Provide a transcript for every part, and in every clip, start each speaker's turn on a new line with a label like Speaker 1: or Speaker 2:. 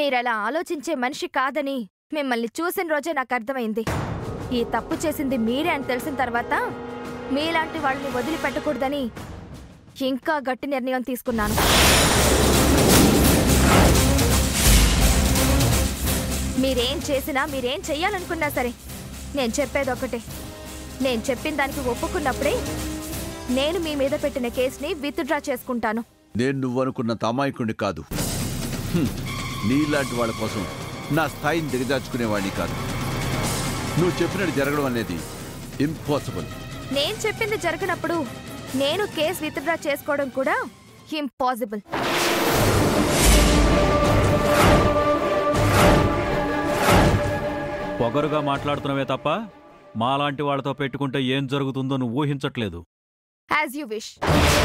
Speaker 1: మీరలా ఆలోచించే మనిషి కాదని మిమ్మల్ని చూసిన రోజే నాకు అర్థమైంది ఈ తప్పు చేసింది మీరే అని తెలిసిన తర్వాత మీలాంటి వాళ్ళని వదిలిపెట్టకూడదని ఇంకా గట్టి నిర్ణయం తీసుకున్నాను మీరేం చేసినా మీరేం చెయ్యాలనుకున్నా సరే నేను చెప్పేది ఒకటే నేను చెప్పిన దానికి ఒప్పుకున్నప్పుడే నేను మీ మీద పెట్టిన కేసుని విత్డ్రా చేసుకుంటాను
Speaker 2: నేను నువ్వనుకున్నంత అమాయకుడిని కాదు హ్మ్. నీలాంటి వాళ్ళ కోసం నా స్థాయిని దిగజార్చుకునేవాడిని కాదు నువ్వు చెప్పినట్టు జరగడం అనేది ఇంపాసిబుల్
Speaker 1: నేను చెప్పింది జరిగినప్పుడు నేను కేసు విత్డ్రా చేసుకోవడం కూడా ఇంపాసిబుల్
Speaker 3: పొగరుగా మాట్లాడుతున్నావే తప్ప మాలాంటి వాళ్ళతో పెట్టుకుంటే ఏం జరుగుతుందో నువ్వు ఊహించట్లేదు
Speaker 1: యాజ్ యూ విష్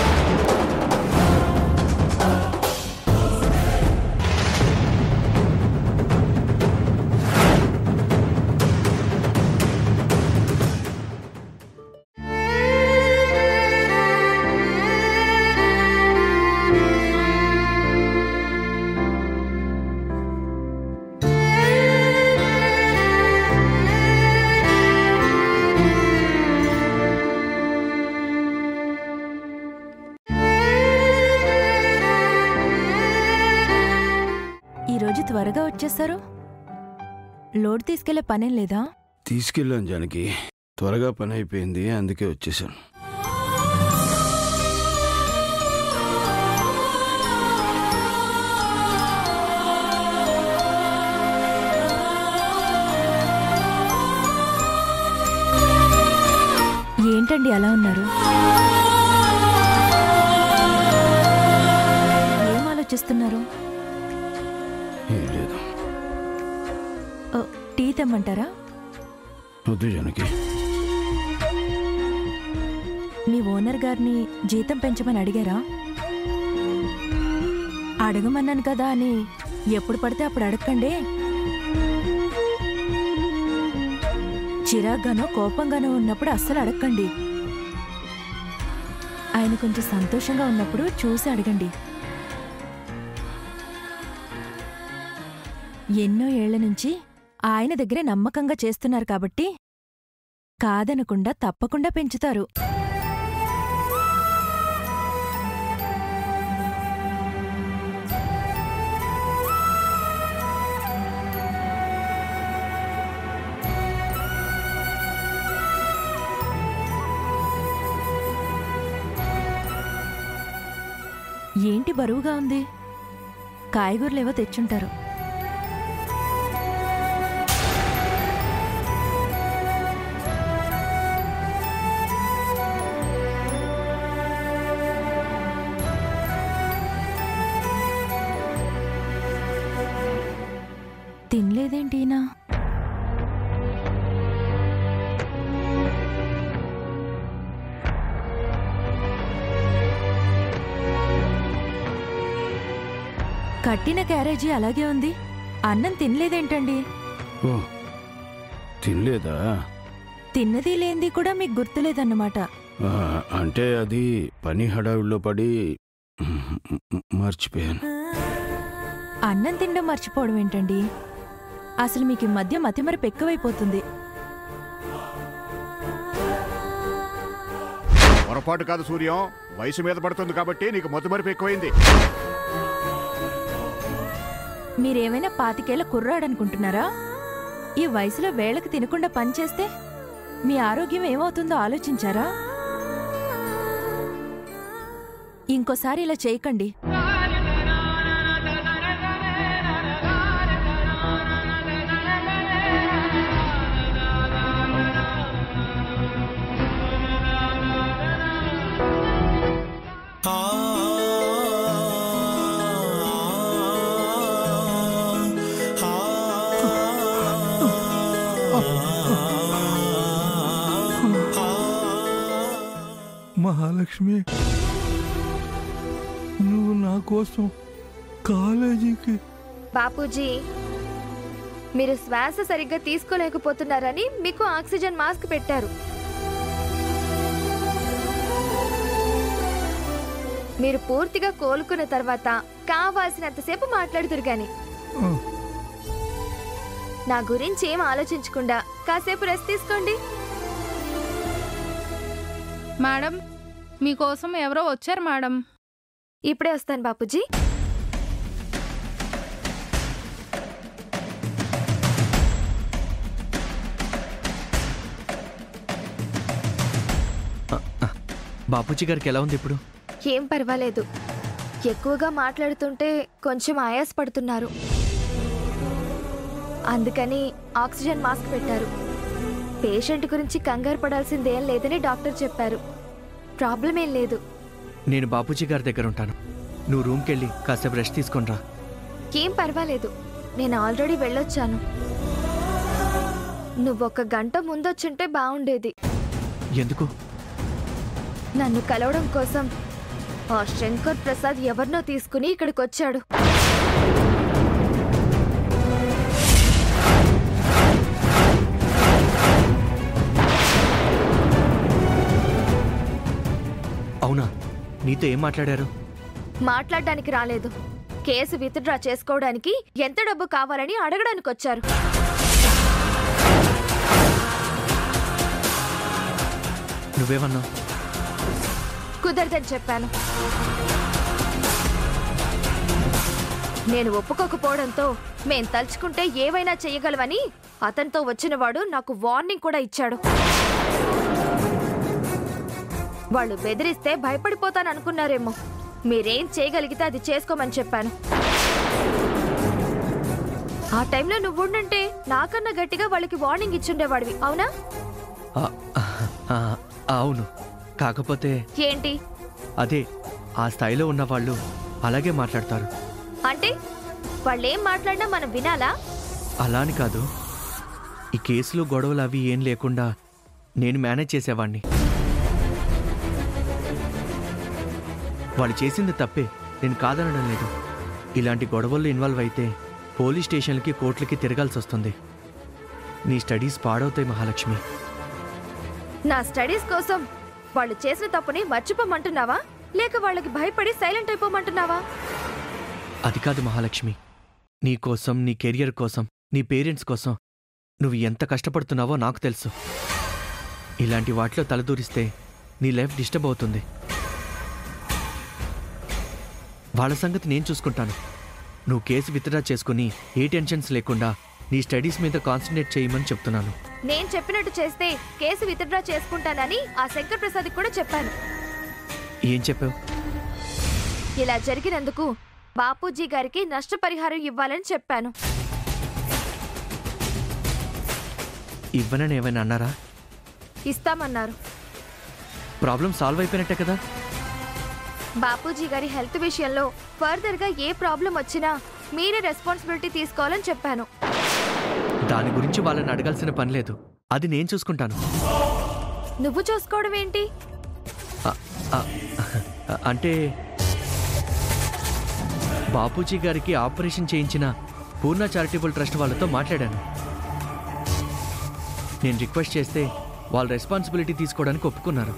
Speaker 4: ఈరోజు త్వరగా వచ్చేస్తారు లోడ్ తీసుకెళ్లే పనేం లేదా
Speaker 5: తీసుకెళ్ళాను జానకి త్వరగా పని అయిపోయింది అందుకే వచ్చేసాను
Speaker 4: ఏంటండి అలా ఉన్నారు ఏం ఆలోచిస్తున్నారు
Speaker 5: ఏం లేదు
Speaker 4: ఓ, టీ తెమ్మంటారా
Speaker 5: వద్దు జానకి
Speaker 4: మీ ఓనర్ గారిని జీతం పెంచమని అడిగారా అడగమన్నాను కదా అని ఎప్పుడు పడితే అప్పుడు అడగండి చిరాగ్గానో కోపంగానో ఉన్నప్పుడు అస్సలు అడగండి ఆయన కొంచెం సంతోషంగా ఉన్నప్పుడు చూసి అడగండి ఎన్నో ఏళ్ల నుంచి ఆయన దగ్గరే నమ్మకంగా చేస్తున్నారు కాబట్టి కాదనకుండా తప్పకుండా పెంచుతారు ఏంటి బరువుగా ఉంది కాయగూరలేవో తెచ్చుంటారు తినలేదేంటీనా కట్టిన క్యారేజీ అలాగే ఉంది అన్నం తినలేదేంటండి
Speaker 5: ఓ తినలేదా
Speaker 4: తిన్నది లేనిది కూడా మీకు గుర్తులేదన్నమాట
Speaker 5: ఆ, అంటే అది పని హడావిడిలో పడి మర్చిపోయాను
Speaker 4: అన్నం తినడం మర్చిపోవడం ఏంటండి అసలు మీకు ఈ మధ్య మతిమరపు ఎక్కువైపోతుంది
Speaker 6: పొరపాటు కాదు సూర్యం వయసు మీద పడుతుంది కాబట్టి నీకు మతుమరుపు ఎక్కువైంది
Speaker 4: మీరేమైనా పాతికేళ్ల కుర్రాడనుకుంటున్నారా ఈ వయసులో వేళకు తినకుండా పనిచేస్తే మీ ఆరోగ్యం ఏమవుతుందో ఆలోచించారా ఇంకోసారి ఇలా చేయకండి
Speaker 7: మహాలక్ష్మి నువ్వు నా కోసం కాలేజీకి
Speaker 1: బాపూజీ మీరు శ్వాస సరిగ్గా తీసుకోలేకపోతున్నారని మీకు ఆక్సిజన్ మాస్క్ పెట్టారు మీరు పూర్తిగా కోలుకున్న తర్వాత కావాల్సినంతసేపు మాట్లాడుతురు గాని
Speaker 7: ఆ.
Speaker 1: నా గురించి ఏం ఆలోచించకుండా కాసేపు రెస్ట్ తీసుకోండి
Speaker 8: మేడం మీకోసం ఎవరో వచ్చారు మేడం
Speaker 1: ఇప్పుడే వస్తాను బాపూజీ
Speaker 9: బాపూజీ గారికి ఎలా ఉంది ఇప్పుడు
Speaker 1: ఏం పర్వాలేదు ఎక్కువగా మాట్లాడుతుంటే కొంచెం ఆయాసపడుతున్నారు అందుకని ఆక్సిజన్ మాస్క్ పెట్టారు పేషెంట్ గురించి కంగారు పడాల్సిందేం లేదని డాక్టర్ చెప్పారు ప్రాబ్లం ఏం లేదు
Speaker 9: నేను బాపూజీ గారి దగ్గర ఉంటాను నువ్వు రూమ్కి వెళ్ళి కాసేపు రెస్ట్ తీసుకొని రా
Speaker 1: ఏం పర్వాలేదు నేను ఆల్రెడీ వెళ్ళొచ్చాను నువ్వొక గంట ముందొచ్చుంటే బాగుండేది
Speaker 9: ఎందుకు
Speaker 1: నన్ను కలవడం కోసం ఆ శంకర్ ప్రసాద్ ఎవరినో తీసుకుని ఇక్కడికి వచ్చాడు
Speaker 9: అవునా నీతో ఏం మాట్లాడారు
Speaker 1: మాట్లాడడానికి రాలేదు కేసు విత్డ్రా చేసుకోవడానికి ఎంత డబ్బు కావాలని అడగడానికి వచ్చారు
Speaker 9: నువ్వేమన్నావు
Speaker 1: కుదరదని చెప్పాను నేను ఒప్పుకోకపోవడంతో మేం తలుచుకుంటే ఏవైనా చెయ్యగలవని అతనితో వచ్చినవాడు నాకు వార్నింగ్ కూడా ఇచ్చాడు వాళ్ళు బెదిరిస్తే భయపడిపోతాననుకున్నారేమో మీరేం చేయగలిగితే అది చేసుకోమని చెప్పాను ఆ టైంలో నువ్వు ఉండంటే నాకన్నా గట్టిగా వాళ్ళకి వార్నింగ్ ఇచ్చుండేవాడివి అవునా
Speaker 9: ఆ, ఆ, అవును కాకపోతే
Speaker 1: ఏంటి
Speaker 9: అదే ఆ స్థాయిలో ఉన్న వాళ్ళు అలాగే మాట్లాడతారు
Speaker 1: అంటే వాళ్ళేం మాట్లాడినా మనం వినాలా
Speaker 9: అలా అని కాదు ఈ కేసులు గొడవలు అవి ఏం లేకుండా నేను మేనేజ్ చేసేవాణ్ణి వాళ్ళు చేసింది తప్పే నేను కాదనడం లేదు ఇలాంటి గొడవల్లో ఇన్వాల్వ్ అయితే పోలీస్ స్టేషన్లకి కోర్టులకి తిరగాల్సి వస్తుంది నీ స్టడీస్ పాడవుతాయి మహాలక్ష్మి
Speaker 1: నా స్టడీస్ కోసం వాళ్ళు చేసిన తప్పుని మర్చిపోమంటున్నావా లేక వాళ్ళకి భయపడి సైలెంట్ అయిపోమంటున్నావా
Speaker 9: అది కాదు మహాలక్ష్మి నీ కోసం నీ కెరియర్ కోసం నీ పేరెంట్స్ కోసం నువ్వు ఎంత కష్టపడుతున్నావో నాకు తెలుసు ఇలాంటి వాటిలో తలదూరిస్తే నీ లైఫ్ డిస్టర్బ్ అవుతుంది వాళ్ళ సంగతి నేను చూసుకుంటాను నువ్వు కేసు విత్డ్రా చేసుకుని ఏ టెన్షన్స్ లేకుండా నీ స్టడీస్ మీద కాన్సన్ట్రేట్ చేయమని చెప్తున్నాను
Speaker 1: నేను చెప్పినట్టు చేస్తే కేసు విత్డ్రా చేసుకుంటానని ఆ శంకర్ ప్రసాద్ కూడా చెప్పాను
Speaker 9: ఏం చెప్పావు
Speaker 1: ఇలా జరిగినందుకు బాపూజీ గారికి నష్టపరిహారం ఇవ్వాలని చెప్పాను
Speaker 9: ఇవ్వనని ఏమైనా అన్నారా
Speaker 1: ఇస్తామన్నారు
Speaker 9: ప్రాబ్లం సాల్వ్ అయిపోయినట్టే కదా
Speaker 1: బాపూజీ గారి హెల్త్ విషయంలో ఫర్దర్ గా ఏ ప్రాబ్లం వచ్చినా మీరే రెస్పాన్సిబిలిటీ తీసుకోవాలని చెప్పాను
Speaker 9: దాని గురించి వాళ్ళని అడగాల్సిన పని లేదు అది నేను చూసుకుంటాను
Speaker 1: నువ్వు చూసుకోవడం ఏంటి
Speaker 9: ఆ, ఆ, అంటే బాపూజీ గారికి ఆపరేషన్ చేయించిన పూర్ణ చారిటబుల్ ట్రస్ట్ వాళ్ళతో మాట్లాడాను నేను రిక్వెస్ట్ చేస్తే వాళ్ళు రెస్పాన్సిబిలిటీ తీసుకోవడానికి ఒప్పుకున్నారు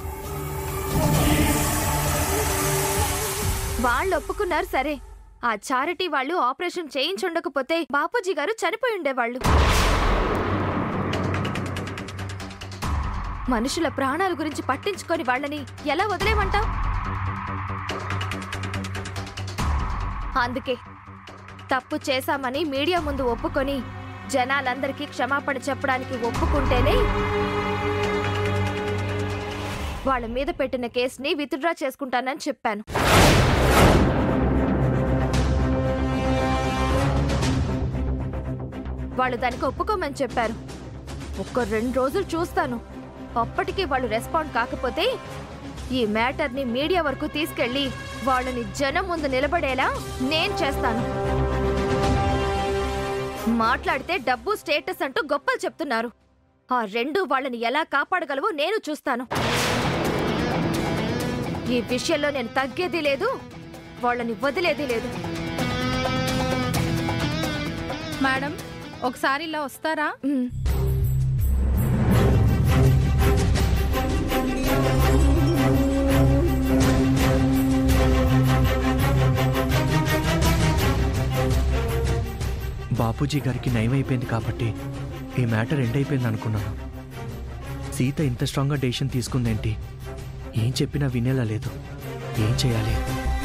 Speaker 1: వాళ్ళు ఒప్పుకున్నారు సరే ఆ చారిటీ వాళ్ళు ఆపరేషన్ చేయించుండకపోతే బాపూజీ గారు చనిపోయి ఉండేవాళ్ళు మనుషుల ప్రాణాల గురించి పట్టించుకొని వాళ్ళని ఎలా వదిలేమంటావు అందుకే తప్పు చేశామని మీడియా ముందు ఒప్పుకొని జనాలందరికీ క్షమాపణ చెప్పడానికి ఒప్పుకుంటేనే వాళ్ళ మీద పెట్టిన కేసుని విత్డ్రా చేసుకుంటానని చెప్పాను వాళ్ళు దానికి ఒప్పుకోమని చెప్పారు ఒక్క రెండు రోజులు చూస్తాను అప్పటికి వాళ్ళు రెస్పాండ్ కాకపోతే ఈ మ్యాటర్ని మీడియా వరకు తీసుకెళ్లి వాళ్ళని జనం ముందు నిలబడేలా నేను చేస్తాను మాట్లాడితే డబ్బు స్టేటస్ అంటూ గొప్పలు చెప్తున్నారు ఆ రెండు వాళ్ళని ఎలా కాపాడగలవో నేను చూస్తాను ఈ విషయంలో నేను తగ్గేది లేదు వాళ్ళని వదిలేది లేదు
Speaker 8: మేడం ఒకసారి ఇలా వస్తారా
Speaker 1: ఉమ్.
Speaker 9: బాపూజీ గారికి నయమైపోయింది కాబట్టి ఈ మ్యాటర్ ఎండ్ అయిపోయింది అనుకున్నాను సీత ఇంత స్ట్రాంగ్గా డెసిషన్ తీసుకుందేంటి ఏం చెప్పినా వినేలా లేదు ఏం చేయాలి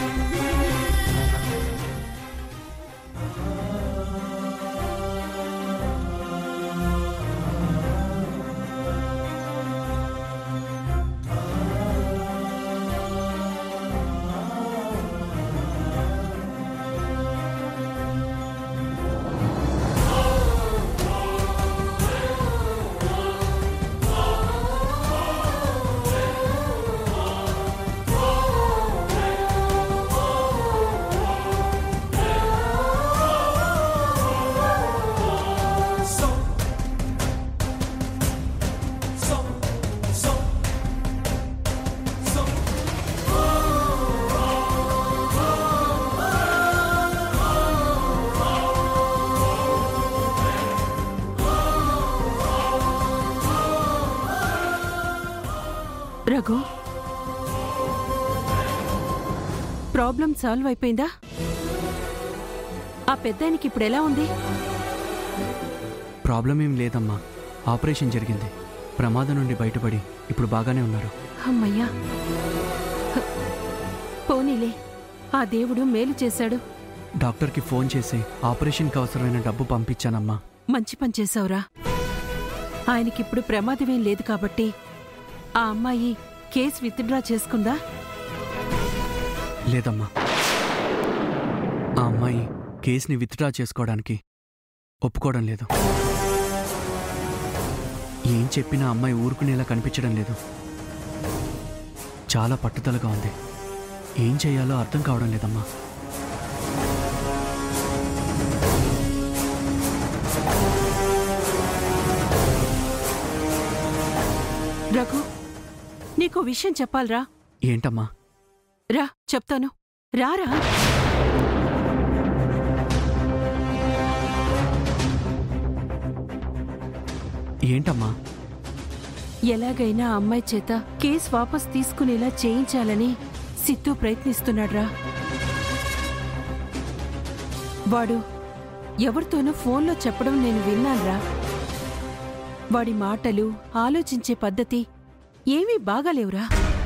Speaker 10: రఘు ప్రాబ్లం సాల్వ్ అయిపోయిందా ఆ పెద్దానికి ఇప్పుడు ఎలా ఉంది
Speaker 11: ప్రాబ్లం ఏం లేదమ్మా ఆపరేషన్ జరిగింది ప్రమాదం నుండి బయటపడి ఇప్పుడు బాగానే ఉన్నారు
Speaker 10: అమ్మయ్యా హ, పోనీలే ఆ దేవుడు మేలు చేశాడు
Speaker 11: డాక్టర్కి ఫోన్ చేసి ఆపరేషన్కి అవసరమైన డబ్బు పంపించానమ్మా
Speaker 10: మంచి పని చేశావురా ఆయనకిప్పుడు ప్రమాదమేం లేదు కాబట్టి ఆ అమ్మాయి కేసు విత్డ్రా చేసుకుందా
Speaker 11: లేదమ్మా ఆ అమ్మాయి కేసుని విత్డ్రా చేసుకోవడానికి ఒప్పుకోవడం లేదు ఏం చెప్పినా అమ్మాయి ఊరుకునేలా కనిపించడం లేదు చాలా పట్టుదలగా ఉంది ఏం చేయాలో అర్థం కావడం లేదమ్మా
Speaker 10: రఘు నీకో విషయం చెప్పాలరా
Speaker 11: ఏంటమ్మా
Speaker 10: రా చెప్తాను రారా
Speaker 11: ఏంటమ్మా
Speaker 10: ఎలాగైనా ఆ అమ్మాయి చేత కేసు వాపస్ తీసుకునేలా చేయించాలని సిత్తు ప్రయత్నిస్తున్నాడ్రా వాడు ఎవరితోనూ ఫోన్లో చెప్పడం నేను విన్నాన్రా వాడి మాటలు ఆలోచించే పద్ధతి ఏమీ బాగాలేవురా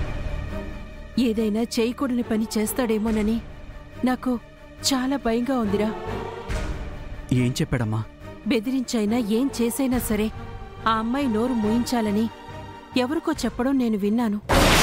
Speaker 10: ఏదైనా చేయకూడని పని చేస్తాడేమోనని నాకు చాలా భయంగా ఉందిరా
Speaker 11: ఏం చెప్పాడమ్మా
Speaker 10: బెదిరించైనా ఏం చేసైనా సరే ఆ అమ్మాయి నోరు మూయించాలని ఎవరికో చెప్పడం నేను విన్నాను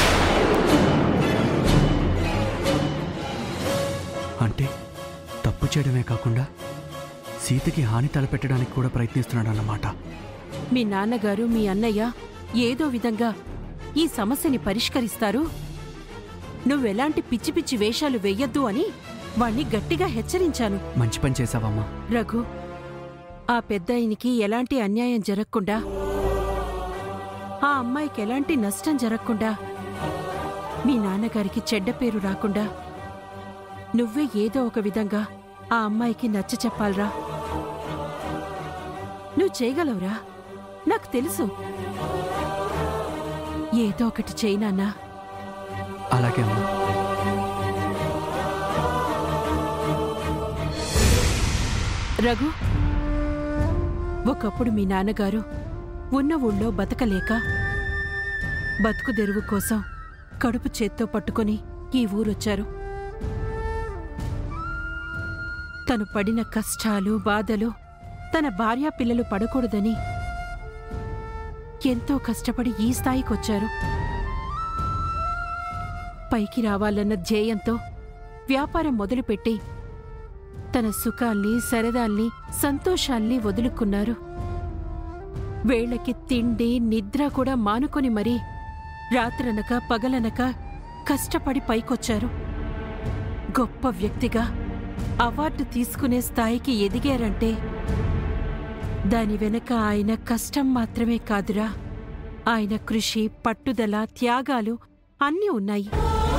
Speaker 11: అంటే తప్పు చేయడమే కాకుండా సీతకి హాని తలపెట్టడానికి కూడా ప్రయత్నిస్తున్నాడన్నమాట
Speaker 10: మీ నాన్నగారు మీ అన్నయ్య ఏదో విధంగా ఈ సమస్యని పరిష్కరిస్తారు నువ్వెలాంటి పిచ్చి పిచ్చి వేషాలు వెయ్యొద్దు అని వాణ్ణి గట్టిగా హెచ్చరించాను
Speaker 11: మంచి పని చేశావమ్మా
Speaker 10: రఘు ఆ పెద్దాయనికి ఎలాంటి అన్యాయం జరగకుండా ఆ అమ్మాయికి ఎలాంటి నష్టం జరగకుండా మీ నాన్నగారికి చెడ్డ పేరు రాకుండా నువ్వే ఏదో ఒక విధంగా ఆ అమ్మాయికి నచ్చ చెప్పాలరా నువ్వు చేయగలవురా నాకు తెలుసు ఏదో ఒకటి చేయి నాన్నా
Speaker 11: అలాగే అమ్మా
Speaker 10: రఘు ఒకప్పుడు మీ నాన్నగారు ఉన్న ఊళ్ళో బతకలేక బతుకు తెరువు కోసం కడుపు చేత్తో పట్టుకొని ఈ ఊరొచ్చారు తను పడిన కష్టాలు బాధలు తన భార్యా పిల్లలు పడకూడదని ఎంతో కష్టపడి ఈ స్థాయికొచ్చారు పైకి రావాలన్న ధ్యేయంతో వ్యాపారం మొదలుపెట్టి తన సుఖాల్ని సరదాల్ని సంతోషాల్ని వదులుకున్నారు వేళకి తిండి నిద్ర కూడా మానుకొని మరీ రాత్రనక పగలనక కష్టపడి పైకొచ్చారు గొప్ప వ్యక్తిగా అవార్డు తీసుకునే స్థాయికి ఎదిగారంటే దాని వెనక ఆయన కష్టం మాత్రమే కాదురా ఆయన కృషి పట్టుదల త్యాగాలు అన్నీ ఉన్నాయి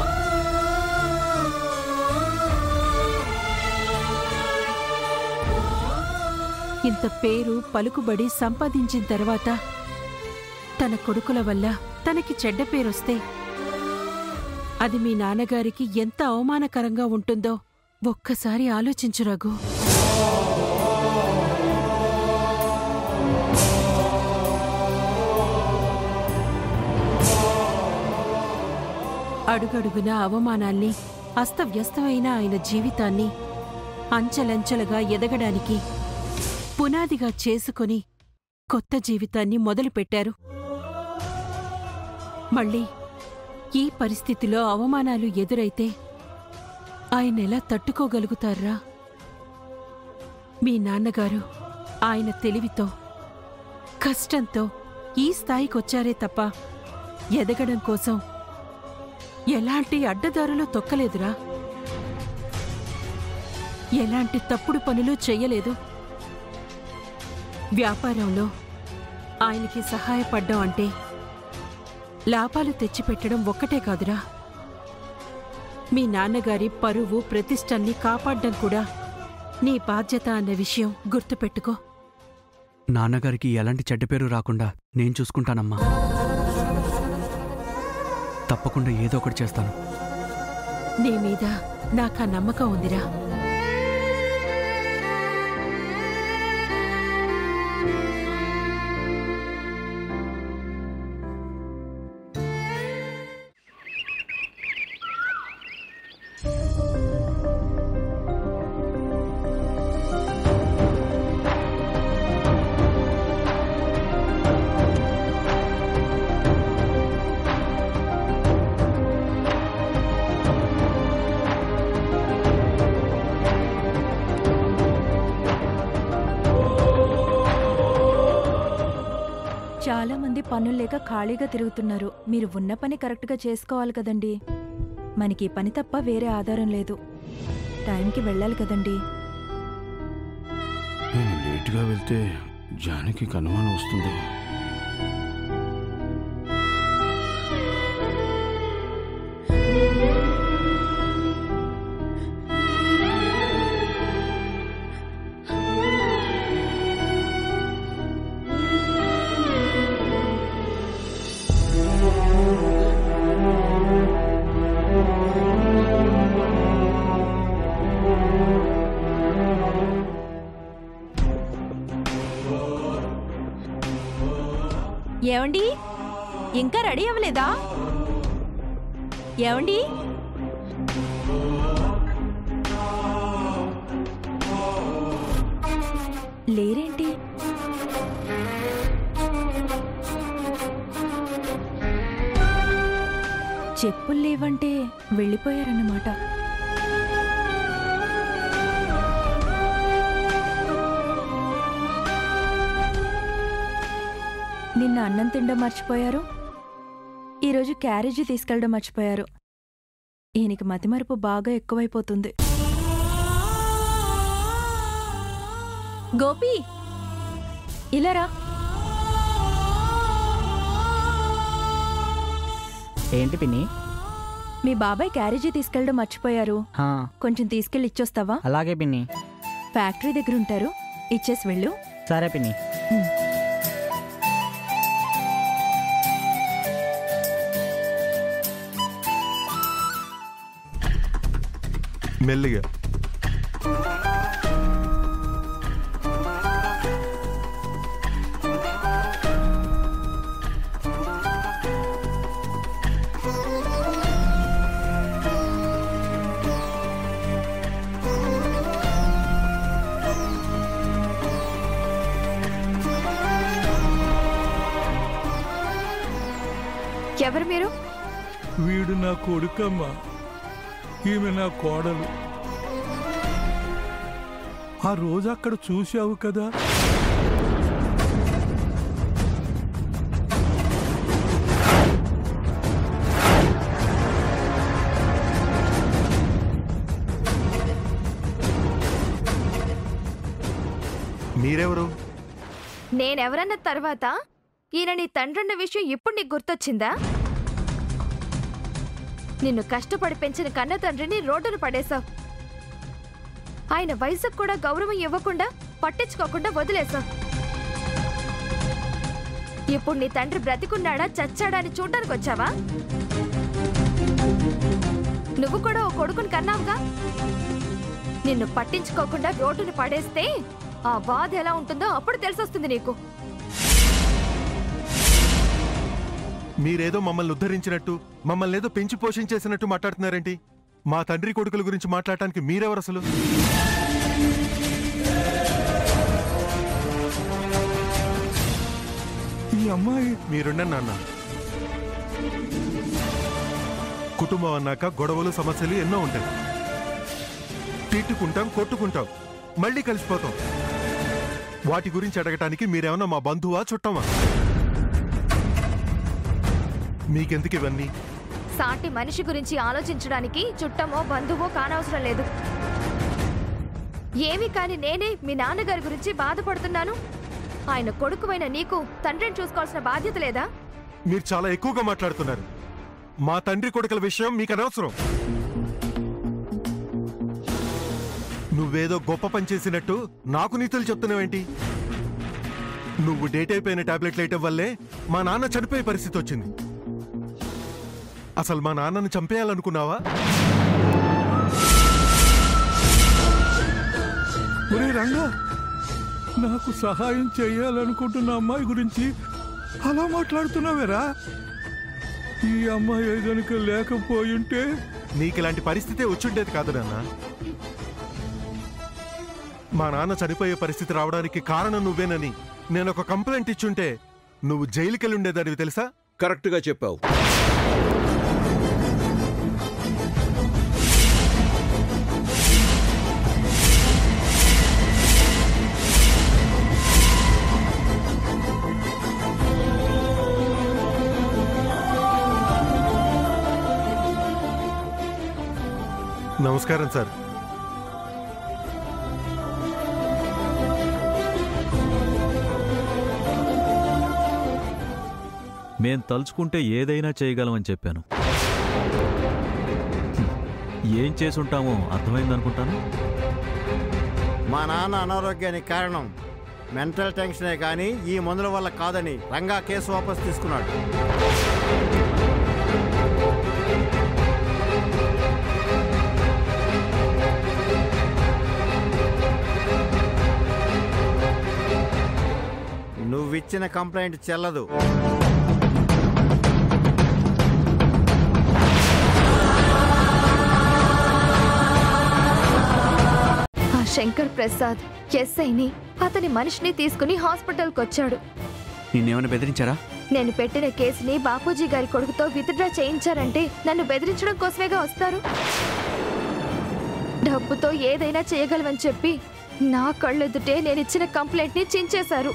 Speaker 10: ఇంత పేరు పలుకుబడి సంపాదించిన తర్వాత తన కొడుకుల వల్ల తనకి చెడ్డ పేరొస్తే అది మీ నాన్నగారికి ఎంత అవమానకరంగా ఉంటుందో ఒక్కసారి ఆలోచించు రఘు అడుగడుగున అవమానాల్ని అస్తవ్యస్తమైన ఆయన జీవితాన్ని అంచెలంచెలుగా ఎదగడానికి పునాదిగా చేసుకొని కొత్త జీవితాన్ని మొదలుపెట్టారు మళ్ళీ ఈ పరిస్థితిలో అవమానాలు ఎదురైతే ఆయన ఎలా తట్టుకోగలుగుతారా మీ నాన్నగారు ఆయన తెలివితో కష్టంతో ఈ స్థాయికొచ్చారే తప్ప ఎదగడం కోసం ఎలాంటి అడ్డదారులు తొక్కలేదురా ఎలాంటి తప్పుడు పనులు చెయ్యలేదు వ్యాపారంలో ఆయనకి సహాయపడ్డం అంటే లాభాలు తెచ్చిపెట్టడం ఒక్కటే కాదురా మీ నాన్నగారి పరువు ప్రతిష్టల్ని కాపాడ్డం కూడా నీ బాధ్యత అన్న విషయం గుర్తుపెట్టుకో
Speaker 11: నాన్నగారికి ఎలాంటి చెడ్డ పేరు రాకుండా నేను చూసుకుంటానమ్మా తప్పకుండా ఏదో ఒకటి చేస్తాను
Speaker 10: నీ మీద నాకా నమ్మకం ఉందిరా
Speaker 4: చాలా మంది పనులు లేక ఖాళీగా తిరుగుతున్నారు మీరు ఉన్న పని కరెక్ట్గా చేసుకోవాలి కదండి మనకి ఈ పని తప్ప వేరే ఆధారం లేదు టైంకి వెళ్ళాలి కదండి
Speaker 5: నేను లేటుగా వెళ్తే జానకి అనుమానం వస్తుంది
Speaker 4: ఏమండి ఇంకా రెడీ అవ్వలేదా ఏమండి లేరేంటి చెప్పులు లేవంటే వెళ్ళిపోయారన్నమాట నిన్న అన్నం తినడం మర్చిపోయారు ఈరోజు క్యారేజీ తీసుకెళ్ళడం మర్చిపోయారు ఈయనకి మతిమరుపు బాగా ఎక్కువైపోతుంది గోపి ఇలా రా
Speaker 12: ఏంటి పిన్ని
Speaker 4: మీ బాబాయ్ క్యారేజీ తీసుకెళ్ళడం మర్చిపోయారు
Speaker 12: హా,
Speaker 4: కొంచెం తీసుకెళ్ళి ఇచ్చొస్తావా
Speaker 12: అలాగే పిన్ని
Speaker 4: ఫ్యాక్టరీ దగ్గర ఉంటారు ఇచ్చేసి వెళ్ళు
Speaker 12: సరే పిన్ని
Speaker 7: మెల్లిగా
Speaker 1: ఎవరు మీరు
Speaker 7: వీడు నా కొడుకమ్మ ఈమె నా కోడలు ఆ రోజు అక్కడ చూశావు కదా
Speaker 13: మీరెవరు
Speaker 1: నేనెవరన్న తర్వాత ఈయన నీ తండ్రన్న విషయం ఇప్పుడు నీకు గుర్తొచ్చిందా నిన్ను కష్టపడి పెంచిన కన్న తండ్రిని రోడ్డున పడేశావు ఆయన వయసుకు కూడా గౌరవం ఇవ్వకుండా పట్టించుకోకుండా వదిలేశావు ఇప్పుడు నీ తండ్రి బ్రతికున్నాడా చచ్చాడా అని చూడ్డానికి వచ్చావా నువ్వు కూడా ఓ కొడుకుని కన్నావుగా నిన్ను పట్టించుకోకుండా రోడ్డుని పడేస్తే ఆ బాధ ఎలా ఉంటుందో అప్పుడు తెలిసొస్తుంది నీకు
Speaker 13: మీరేదో మమ్మల్ని ఉద్ధరించినట్టు మమ్మల్ని ఏదో పెంచి పోషించేసినట్టు మాట్లాడుతున్నారేంటి మా తండ్రి కొడుకుల గురించి మాట్లాడటానికి మీరెవరు అసలు
Speaker 7: ఈ అమ్మాయి
Speaker 13: మీరుండండి నాన్న కుటుంబం అన్నాక గొడవలు సమస్యలు ఎన్నో ఉంటాయి తిట్టుకుంటాం కొట్టుకుంటాం మళ్ళీ కలిసిపోతాం వాటి గురించి అడగటానికి మీరేమన్నా మా బంధువా చుట్టమా మీకెందుకు ఇవన్నీ
Speaker 1: సాటి మనిషి గురించి ఆలోచించడానికి చుట్టమో బంధువో కానవసరం లేదు ఏమీ కాని నేనే మీ నాన్నగారి గురించి బాధపడుతున్నాను ఆయన కొడుకువైన నీకు తండ్రిని చూసుకోవాల్సిన బాధ్యత లేదా
Speaker 13: మీరు చాలా ఎక్కువగా మాట్లాడుతున్నారు మా తండ్రి కొడుకుల విషయం మీకు అనవసరం నువ్వేదో గొప్ప పని చేసినట్టు నాకు నీతులు చెప్తున్నావేంటి నువ్వు డేట్ అయిపోయిన టాబ్లెట్లు వేయటం వల్లే మా నాన్న చనిపోయే పరిస్థితి వచ్చింది అసలు మా నాన్నను చంపేయాలనుకున్నావా
Speaker 7: ఒరే రంగా నాకు సహాయం చేయాలనుకుంటున్న అమ్మాయి గురించి అలా మాట్లాడుతున్నావేరా ఈ అమ్మాయి గనుక లేకపోయింటే
Speaker 13: నీకు ఇలాంటి పరిస్థితే వచ్చుండేది కాదు నాన్న మా నాన్న చనిపోయే పరిస్థితి రావడానికి కారణం నువ్వేనని నేను ఒక కంప్లైంట్ ఇచ్చుంటే నువ్వు జైలుకెళ్ళి ఉండేదానివి తెలుసా
Speaker 2: కరెక్ట్గా చెప్పావు
Speaker 13: నమస్కారం సార్
Speaker 3: మేం తలుచుకుంటే ఏదైనా చేయగలమని చెప్పాను హ్మ్. ఏం చేసుంటామో అర్థమైందనుకుంటాను
Speaker 14: మా నాన్న అనారోగ్యానికి కారణం మెంటల్ టెన్షనే కానీ ఈ మందుల వల్ల కాదని రంగా కేసు వాపస్ తీసుకున్నాడు నువ్విచ్చిన కంప్లైంట్ చెల్లదు
Speaker 1: ఆ శంకర్ ప్రసాద్ ఎస్ఐని అతని మనిషిని తీసుకుని హాస్పిటల్కి వచ్చాడు
Speaker 11: నిన్నేమైనా బెదిరించారా
Speaker 1: నేను పెట్టిన కేసుని బాపూజీ గారి కొడుకుతో విత్డ్రా చేయించారంటే నన్ను బెదిరించడం కోసమేగా వస్తారు డబ్బుతో ఏదైనా చేయగలవని చెప్పి నా కళ్ళెదుటే నేను ఇచ్చిన కంప్లైంట్ ని చించేశారు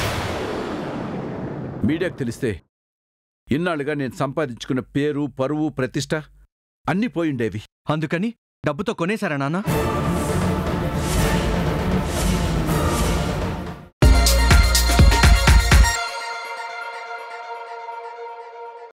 Speaker 2: మీడియాకు తెలిస్తే ఇన్నాళ్ళుగా నేను సంపాదించుకున్న పేరు పరువు ప్రతిష్ట అన్నీ పోయిండేవి
Speaker 9: అందుకని డబ్బుతో కొనేశారా నాన్న